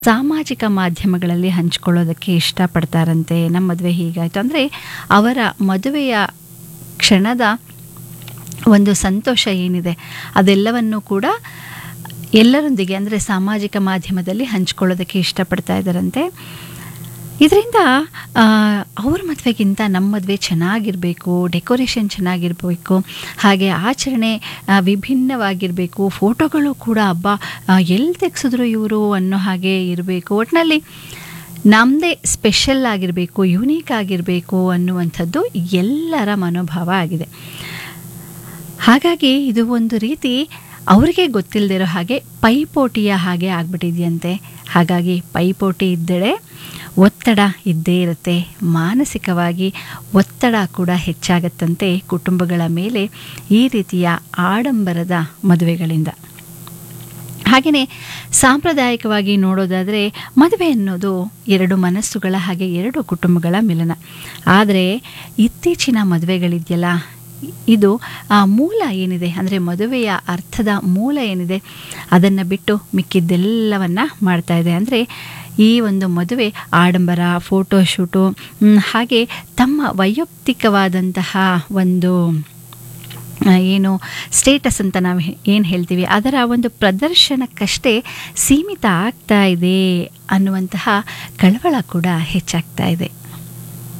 ಸಾಮಾಜಿಕ ಮಾಧ್ಯಮಗಳಲ್ಲಿ ಹಂಚ್ಕೊಳ್ಳೋದಕ್ಕೆ ಇಷ್ಟಪಡ್ತಾರಂತೆ ನಮ್ಮ ಮದುವೆ ಹೀಗಾಯಿತು ಅಂದರೆ ಅವರ ಮದುವೆಯ ಕ್ಷಣದ ಒಂದು ಸಂತೋಷ ಏನಿದೆ ಅದೆಲ್ಲವನ್ನು ಕೂಡ ಎಲ್ಲರೊಂದಿಗೆ ಅಂದರೆ ಸಾಮಾಜಿಕ ಮಾಧ್ಯಮದಲ್ಲಿ ಹಂಚ್ಕೊಳ್ಳೋದಕ್ಕೆ ಇಷ್ಟಪಡ್ತಾ ಇದ್ದಾರಂತೆ ಇದರಿಂದ ಅವ್ರ ಮದುವೆಗಿಂತ ನಮ್ಮ ಮದುವೆ ಚೆನ್ನಾಗಿರಬೇಕು ಡೆಕೋರೇಷನ್ ಚೆನ್ನಾಗಿರಬೇಕು ಹಾಗೆ ಆಚರಣೆ ಆ, ವಿಭಿನ್ನವಾಗಿರಬೇಕು ಫೋಟೋಗಳು ಕೂಡ ಹಬ್ಬ ಎಲ್ಲಿ ತೆಗೆಸಿದ್ರು ಇವರು ಅನ್ನೋ ಹಾಗೆ ಇರಬೇಕು ಒಟ್ಟಿನಲ್ಲಿ ನಮ್ಮದೇ ಸ್ಪೆಷಲ್ ಆಗಿರಬೇಕು ಯುನೀಕ್ ಆಗಿರಬೇಕು ಅನ್ನುವಂಥದ್ದು ಎಲ್ಲರ ಮನೋಭಾವ ಆಗಿದೆ ಹಾಗಾಗಿ ಇದು ಒಂದು ರೀತಿ ಅವರಿಗೆ ಗೊತ್ತಿಲ್ಲದಿರೋ ಹಾಗೆ ಪೈಪೋಟಿಯ ಹಾಗೆ ಆಗ್ಬಿಟ್ಟಿದೆಯಂತೆ ಹಾಗಾಗಿ ಪೈಪೋಟಿ ಇದ್ದಡೆ ಒತ್ತಡ ಇದ್ದೇ ಇರುತ್ತೆ ಮಾನಸಿಕವಾಗಿ ಒತ್ತಡ ಕೂಡ ಹೆಚ್ಚಾಗತ್ತಂತೆ ಕುಟುಂಬಗಳ ಮೇಲೆ ಈ ರೀತಿಯ ಆಡಂಬರದ ಮದುವೆಗಳಿಂದ ಹಾಗೆಯೇ ಸಾಂಪ್ರದಾಯಿಕವಾಗಿ ನೋಡೋದಾದರೆ ಮದುವೆ ಅನ್ನೋದು ಎರಡು ಮನಸ್ಸುಗಳ ಹಾಗೆ ಎರಡು ಕುಟುಂಬಗಳ ಮಿಲನ ಆದರೆ ಇತ್ತೀಚಿನ ಮದುವೆಗಳಿದೆಯಲ್ಲ ಇದು ಆ ಮೂಲ ಏನಿದೆ ಅಂದರೆ ಮದುವೆಯ ಅರ್ಥದ ಮೂಲ ಏನಿದೆ ಅದನ್ನು ಬಿಟ್ಟು ಮಿಕ್ಕಿದ್ದೆಲ್ಲವನ್ನ ಮಾಡ್ತಾ ಇದೆ ಅಂದರೆ ಈ ಒಂದು ಮದುವೆ ಆಡಂಬರ ಫೋಟೋಶೂಟು ಮ್, ಹಾಗೆ ತಮ್ಮ ವೈಯಕ್ತಿಕವಾದಂತಹ ಒಂದು ಆ, ಏನು ಸ್ಟೇಟಸ್ ಅಂತ ನಾವು ಏನು ಹೇಳ್ತೀವಿ ಅದರ ಒಂದು ಪ್ರದರ್ಶನಕ್ಕಷ್ಟೇ ಸೀಮಿತ ಆಗ್ತಾ ಇದೆ ಅನ್ನುವಂತಹ ಕಳವಳ ಕೂಡ ಹೆಚ್ಚಾಗ್ತಾ ಇದೆ